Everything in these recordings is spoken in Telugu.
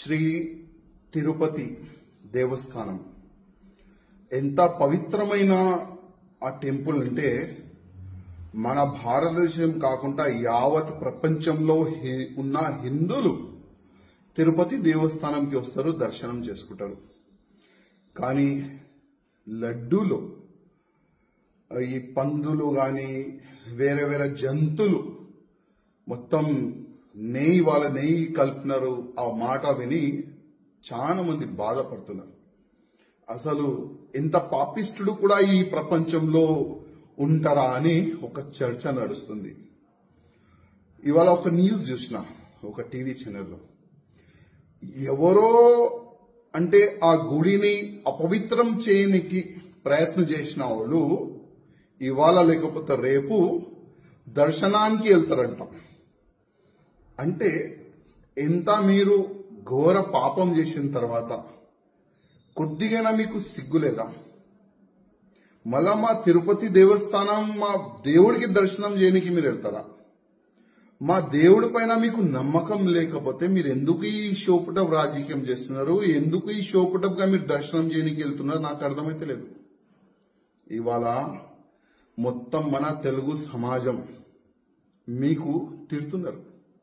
శ్రీ తిరుపతి దేవస్థానం ఎంత పవిత్రమైన ఆ టెంపుల్ అంటే మన భారతదేశం కాకుండా యావత్ ప్రపంచంలో హి- ఉన్న హిందువులు తిరుపతి దేవస్థానంకి వస్తారు దర్శనం చేసుకుంటారు కానీ లడ్డూలో ఈ పందులు గాని వేరే వేరే జంతువులు మొత్తం నెయ్యి వాళ్ళ నెయ్యి కలిపినారు ఆ మాట విని చాలా మంది బాధపడుతున్నారు అసలు ఎంత పాపిష్టుడు కూడా ఈ ప్రపంచంలో ఉంటారా అని ఒక చర్చ నడుస్తుంది ఇవాళ ఒక న్యూస్ చూసిన ఒక టీవీ ఛానల్లో ఎవరో అంటే ఆ గుడిని అపవిత్రం చేయనికి ప్రయత్నం చేసిన వాళ్ళు ఇవాళ లేకపోతే రేపు దర్శనానికి వెళ్తారంట అంటే ఎంత మీరు ఘోర పాపం చేసిన తర్వాత కొద్దిగైనా మీకు సిగ్గు లేదా మళ్ళా మా తిరుపతి దేవస్థానం మా దేవుడికి దర్శనం చేయడానికి మీరు వెళ్తారా మా దేవుడి పైన మీకు నమ్మకం లేకపోతే మీరు ఎందుకు ఈ షోపుటప్ రాజకీయం చేస్తున్నారు ఎందుకు ఈ షోపుటప్ గా మీరు దర్శనం చేయడానికి వెళ్తున్నారు నాకు అర్థమైతే లేదు ఇవాళ మొత్తం మన తెలుగు సమాజం మీకు తిడుతున్నారు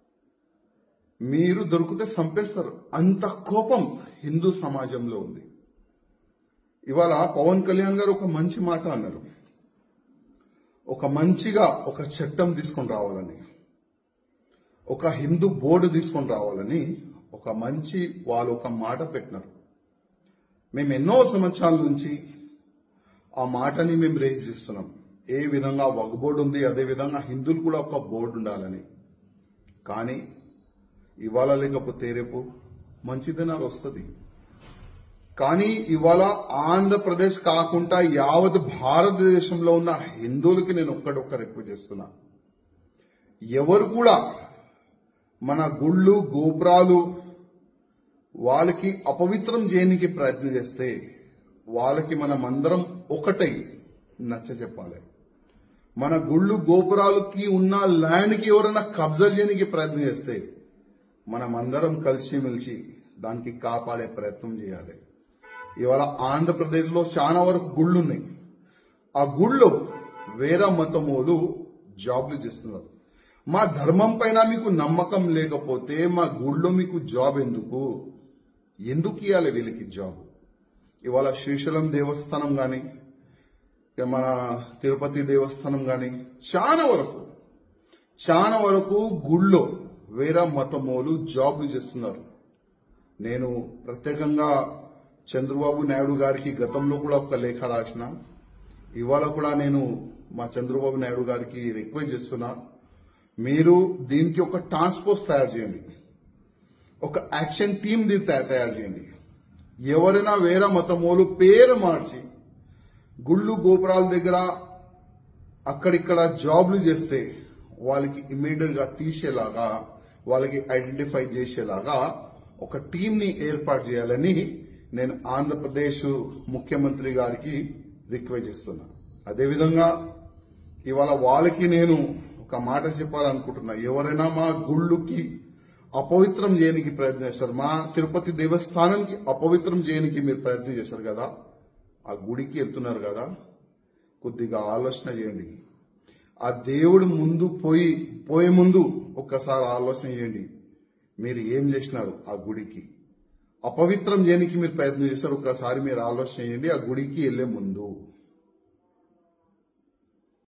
మీరు దొరికితే చంపేస్తారు అంత కోపం హిందూ సమాజంలో ఉంది ఇవాళ పవన్ కళ్యాణ్ గారు ఒక మంచి మాట అన్నారు ఒక మంచిగా ఒక చట్టం తీసుకొని రావాలని ఒక హిందూ బోర్డు తీసుకొని రావాలని ఒక మంచి వాళ్ళు ఒక మాట పెట్టినారు మేము ఎన్నో సంవత్సరాల నుంచి ఆ మాటని మేము రేజ్ చేస్తున్నాం ఏ విధంగా ఒక బోర్డు ఉంది అదే విధంగా హిందువులు కూడా ఒక బోర్డు ఉండాలని కానీ ఇవాళ లేకపోతే రేపు మంచి దినాలు వస్తుంది కానీ ఇవాళ ఆంధ్రప్రదేశ్ కాకుండా యావత్ భారతదేశంలో ఉన్న హిందువులకి నేను ఒక్కడొక్క రిక్వెస్ట్ చేస్తున్నా ఎవరు కూడా మన గుళ్ళు గోపురాలు వాళ్ళకి అపవిత్రం చేయడానికి ప్రయత్నం చేస్తే వాళ్ళకి మనమందరం ఒకటై నచ్చ చెప్పాలి మన గుళ్ళు గోపురాలకి ఉన్న ల్యాండ్కి ఎవరైనా కబ్జా చేయడానికి ప్రయత్నం చేస్తే మనమందరం కలిసిమెలిసి దానికి కాపాడే ప్రయత్నం చేయాలి ఇవాళ ఆంధ్రప్రదేశ్లో చాలా వరకు గుళ్ళు ఉన్నాయి ఆ గుళ్ళు వేరే మతమోలు జాబ్లు చేస్తున్నారు మా ధర్మం పైన మీకు నమ్మకం లేకపోతే మా గుళ్ళో మీకు జాబ్ ఎందుకు ఎందుకు ఇవ్వాలి వీళ్ళకి జాబ్ ఇవాళ శ్రీశైలం దేవస్థానం గాని ఇక మన తిరుపతి దేవస్థానం గాని చాలా వరకు చాలా వరకు గుళ్ళో వేరే మతమోలు జాబ్లు చేస్తున్నారు నేను ప్రత్యేకంగా చంద్రబాబు నాయుడు గారికి గతంలో కూడా ఒక లేఖ రాసిన ఇవాళ కూడా నేను మా చంద్రబాబు నాయుడు గారికి రిక్వెస్ట్ చేస్తున్నా మీరు దీనికి ఒక టాస్క్ ఫోర్స్ తయారు చేయండి ఒక యాక్షన్ టీం దీన్ని తయా- తయారు చేయండి ఎవరైనా వేరే మతమోలు పేరు మార్చి గుళ్ళు గోపురాల దగ్గర అక్కడిక్కడ జాబ్లు చేస్తే వాళ్ళకి ఇమీడియట్ గా తీసేలాగా వాళ్ళకి ఐడెంటిఫై చేసేలాగా ఒక టీం ని ఏర్పాటు చేయాలని నేను ఆంధ్రప్రదేశ్ ముఖ్యమంత్రి గారికి రిక్వెస్ట్ చేస్తున్నా అదేవిధంగా ఇవాళ వాళ్ళకి నేను ఒక మాట చెప్పాలనుకుంటున్నా ఎవరైనా మా గుళ్ళుకి అపవిత్రం చేయడానికి ప్రయత్నం చేస్తారు మా తిరుపతి దేవస్థానానికి అపవిత్రం చేయడానికి మీరు ప్రయత్నం చేశారు కదా ఆ గుడికి వెళ్తున్నారు కదా కొద్దిగా ఆలోచన చేయండి ఆ దేవుడు ముందు పోయి పోయే ముందు ఒక్కసారి ఆలోచన చేయండి మీరు ఏం చేసినారు ఆ గుడికి అపవిత్రం చేయడానికి మీరు ప్రయత్నం చేశారు ఒక్కసారి మీరు ఆలోచన చేయండి ఆ గుడికి వెళ్లే ముందు